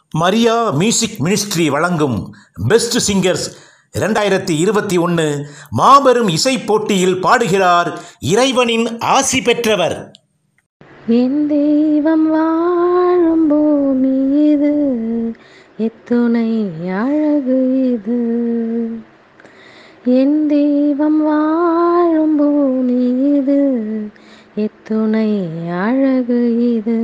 Maria music ministry வழங்கும் best singers இரண்டாயிரத்தி இருபத்தி ஒன்று மாபெரும் இசைப் போட்டியில் பாடுகிறார் இறைவனின் ஆசி பெற்றவர் என் தெய்வம் வாழும் பூமி இது எத்துணை அழகு இது என் தெய்வம் வாழும் பூமி இது எத்துணை அழகு இது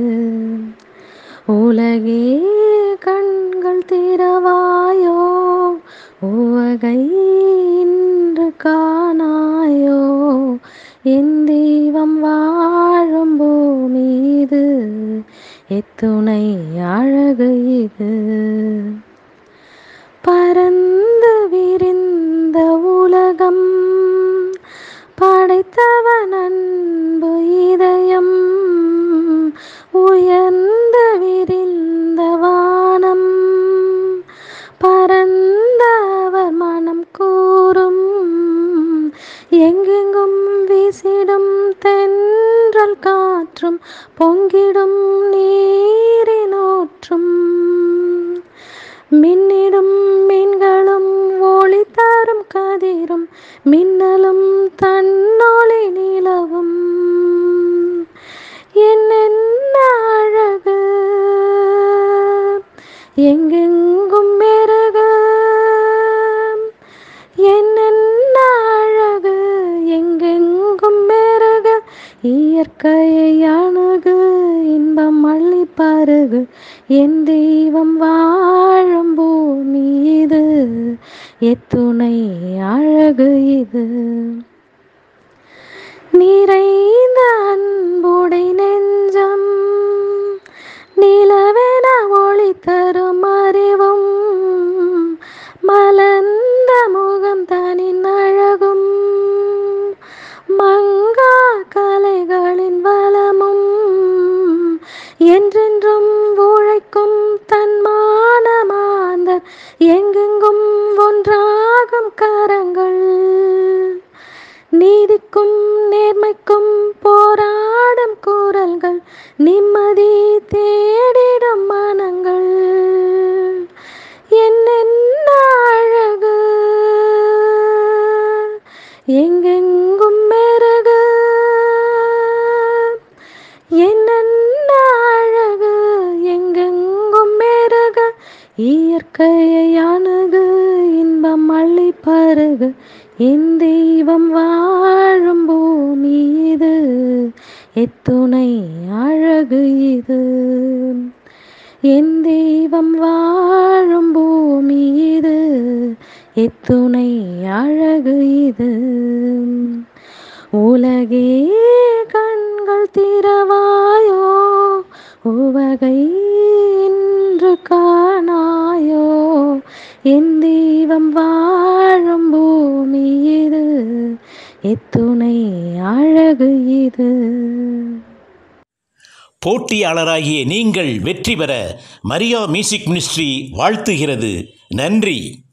உலகே கண்கள் திறவாயோ உவகை இன்று காணாயோ என் தெய்வம் வாழும் பூமி இது எத்துணை அழகு இது பரந்து விரிந்த உலகம் படைத்தவன் அன்பு இதயம் உயர்ந்த விரிந்த வானம் பரந்தவர் மனம் கூறும் எங்கெங்கும் வீசிடும் தென்றல் காற்றும் பொங்கிடும் நீரினோற்றும் மின்னிடும் மீன்களும் ஒளி தரும் கதிரும் மின்னலும் தன்னொளி நிலவும் என்னென்ன அழகு எங்கெங்கும் மெருகு என்னென்ன அழகு எங்கெங்கும் மெருகு இயற்கையை அணுகு இன்பம் அள்ளி பருகு என் தெய்வம் வாழும் பூமி இது எத்துணை அழகு இது நிறைந்த அன்புடை நெஞ்சம் நிலவென ஒளி தரும் அறிவும் மலர்ந்த முகம் தனின் அழகும் மங்கா கலைகளின் வளமும் என்றென்றும் உழைக்கும் தன்மான மாந்தர் எங்கெங்கும் ஒன்றாகும் கரங்கள் நீதிக்கும் நேர்மைக்கும் போராடும் குரல்கள் நிம்மதி தேடிடும் மனங்கள் என்னென்ன அழகு எங்கெங்கும் மெருகு என்னென்ன அழகு எங்கெங்கும் மெருகு இயற்கையை அணுகு இன்பம் அள்ளி பருகு என் தெய்வம் வாழும் பூமி இது எத்துணை அழகு இது என் தெய்வம் வாழும் பூமி இது எத்துணை அழகு இது உலகே கண்கள் திறவாயோ உவகை இன்று காணாயோ என் தெய்வம் வாழும் பூமி இது எத்துணை அழகு இது போட்டியாளராகிய நீங்கள் வெற்றி பெற மரியா மியூசிக் மினிஸ்ட்ரி வாழ்த்துகிறது நன்றி